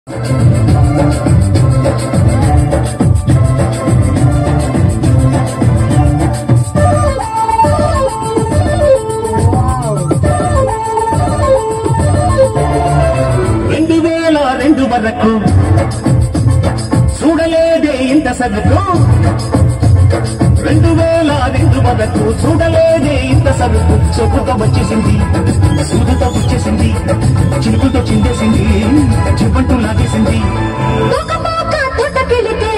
రెండు వేల రెండు వరకు చూడలేదే ఇంత సరుకు రెండు వేల రెండు వరకు చూడలేదే ఇంత సరుకు చెప్పుతో వచ్చేసింది సూదుతో వచ్చేసింది చిలుకుతో చిందేసింది చిప్పంటూ లాగేసింది తోకపాక తోటకెళితే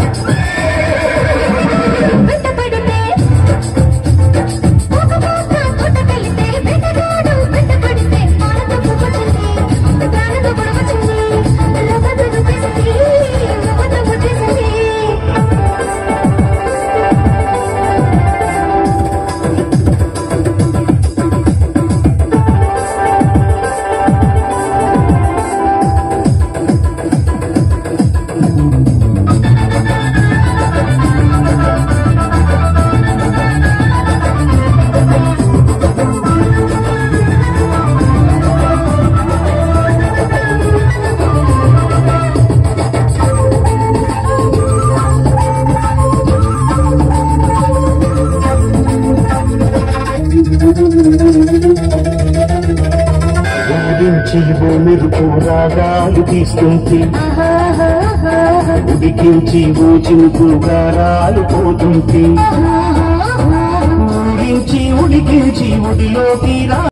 వెంటపడితే తోకపాక తోటకెళితే వెంటగాడు వెంటపడితే పాలతో పువ్వొచ్చింది ప్రాణతో పొడవచ్చింది లవ్వతో వచ్చేసింది లవ్వతో వచ్చేసింది ఊరించి ఓ మెరుపు రాగాలు తీస్తుంటే ఉడికించి ఓ చినుకు గారాలు పోతుంటే ఊరించి ఉడికించి ఉడిలోకి రా